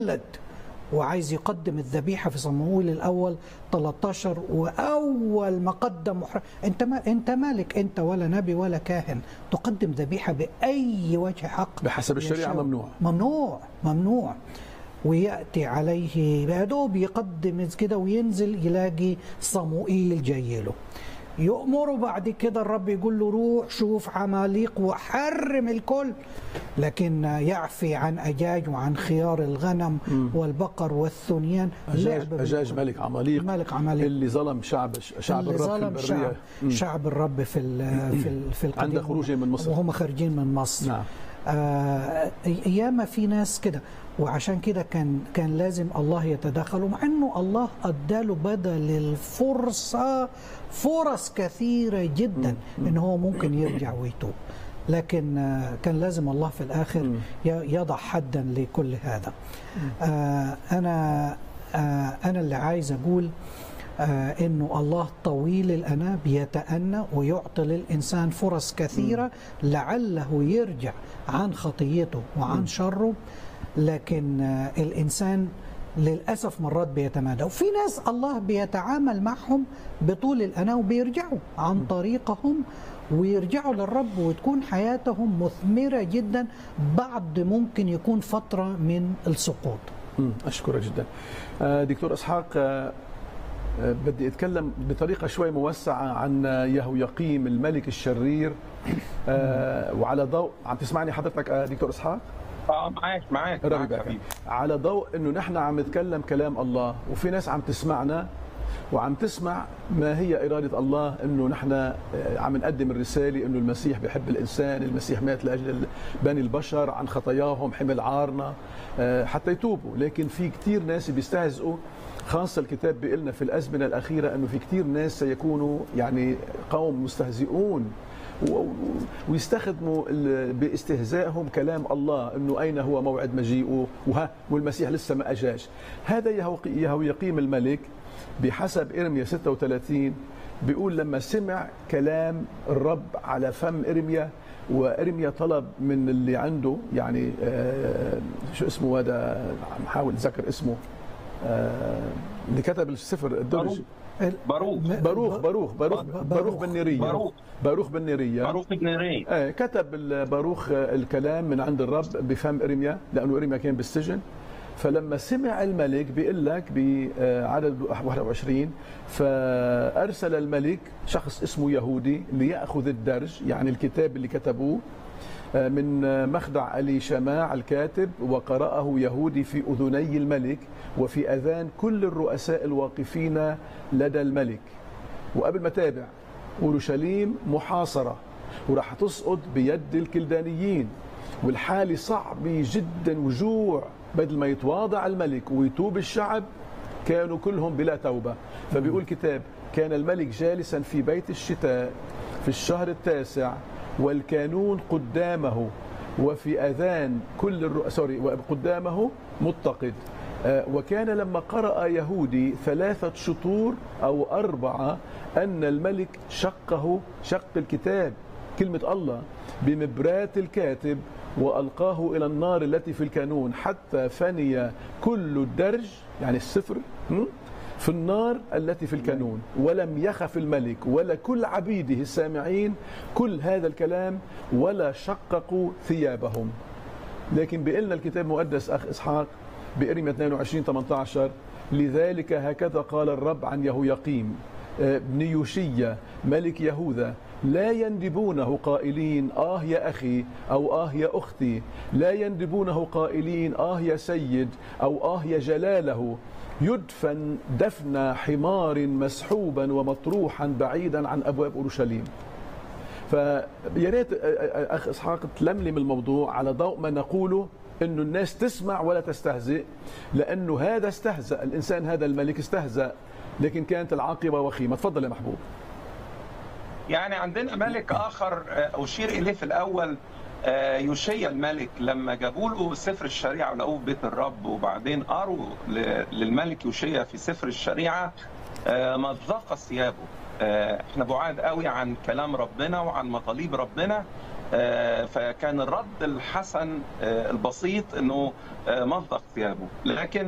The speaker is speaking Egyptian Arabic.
ولد وعايز يقدم الذبيحه في صموئيل الاول 13 واول ما قدم محرم انت ما انت مالك انت ولا نبي ولا كاهن تقدم ذبيحه باي وجه حق بحسب الشريعه يشاء. ممنوع ممنوع ممنوع وياتي عليه يا دوب يقدم كده وينزل يلاقي صموئيل جاي له يؤمره بعد كده الرب يقول له روح شوف عماليق وحرم الكل لكن يعفي عن أجاج وعن خيار الغنم والبقر والثنيان اجاج لعب اجاج ملك عماليق ملك عماليق اللي ظلم شعب شعب اللي الرب في ظلم البريه شعب, مم. شعب الرب في ال- في ال- في القديم عند خروجهم من مصر. وهم خارجين من مصر نعم آه ياما في ناس كده وعشان كده كان كان لازم الله يتدخل ومع انه الله اداله بدل الفرصه فرص كثيره جدا ان هو ممكن يرجع ويتوب لكن آه، كان لازم الله في الاخر ي- يضع حدا لكل هذا آه انا آه انا اللي عايز اقول آه انه الله طويل الاناه بيتأنى ويعطي للانسان فرص كثيره لعله يرجع عن خطيته وعن شره لكن آه الانسان للاسف مرات بيتمادى وفي ناس الله بيتعامل معهم بطول الاناه وبيرجعوا عن طريقهم ويرجعوا للرب وتكون حياتهم مثمره جدا بعد ممكن يكون فتره من السقوط مم. اشكرك جدا آه، دكتور اسحاق آه، آه، بدي اتكلم بطريقه شوي موسعه عن يهويقيم الملك الشرير آه، وعلى ضوء عم تسمعني حضرتك آه، دكتور اسحاق اه معاك معاك ربي معاك يبارك حبيبي على ضوء انه نحن عم نتكلم كلام الله وفي ناس عم تسمعنا وعم تسمع ما هي إرادة الله أنه نحن آه، عم نقدم الرسالة أنه المسيح بيحب الإنسان المسيح مات لأجل بني البشر عن خطاياهم حمل عارنا آه، حتى يتوبوا لكن في كتير ناس بيستهزئوا خاصة الكتاب بيقلنا في الأزمنة الأخيرة أنه في كتير ناس سيكونوا يعني قوم مستهزئون و- و- ويستخدموا ال- باستهزائهم كلام الله انه اين هو موعد مجيئه وها والمسيح لسه ما اجاش هذا يهو- يهويقيم الملك بحسب ارميا 36 بيقول لما سمع كلام الرب على فم ارميا وارميا طلب من اللي عنده يعني آه شو اسمه هذا عم حاول اتذكر اسمه آه اللي كتب السفر الدرج باروخ باروخ باروخ باروخ باروخ بن نيرية باروخ. باروخ بن نيرية باروخ بن ري آه، كتب ال- باروخ آه، الكلام من عند الرب بفم ارميا لانه ارميا كان بالسجن فلما سمع الملك بيقول لك بعدد 21 فارسل الملك شخص اسمه يهودي لياخذ الدرج يعني الكتاب اللي كتبوه آه، من آه، مخدع ألي شماع الكاتب وقرأه يهودي في أذني الملك وفي أذان كل الرؤساء الواقفين لدى الملك وقبل ما تابع اورشليم محاصره وراح تسقط بيد الكلدانيين والحاله صعبه جدا وجوع بدل ما يتواضع الملك ويتوب الشعب كانوا كلهم بلا توبه فبيقول كتاب كان الملك جالسا في بيت الشتاء في الشهر التاسع والكانون قدامه وفي اذان كل الرؤ... سوري قدامه متقد آه، وكان لما قرأ يهودي ثلاثة شطور أو أربعة أن الملك شقه شق الكتاب كلمة الله بمبرات الكاتب وألقاه إلى النار التي في الكانون حتى فني كل الدرج يعني السفر م? في النار التي في الكانون ولم يخف الملك ولا كل عبيده السامعين كل هذا الكلام ولا شققوا ثيابهم لكن بيقلنا الكتاب المقدس اخ اسحاق بارميا 22 18 لذلك هكذا قال الرب عن يهويقيم آه، ابن يوشية ملك يهوذا لا يندبونه قائلين آه يا أخي أو آه يا أختي لا يندبونه قائلين آه يا سيد أو آه يا جلاله يدفن دفن حمار مسحوبا ومطروحا بعيدا عن أبواب أورشليم فيا ريت اخ اسحاق تلملم الموضوع على ضوء ما نقوله انه الناس تسمع ولا تستهزئ لانه هذا استهزأ الانسان هذا الملك استهزأ لكن كانت العاقبه وخيمه تفضل يا محبوب يعني عندنا ملك اخر آه، اشير اليه في الاول آه، يوشيا الملك لما جابوا له سفر الشريعه ولقوه في بيت الرب وبعدين قروا ل- للملك يوشيا في سفر الشريعه آه، مزق ثيابه آه، احنا بعاد قوي عن كلام ربنا وعن مطالب ربنا آه، فكان الرد الحسن آه، البسيط انه آه، مزق ثيابه لكن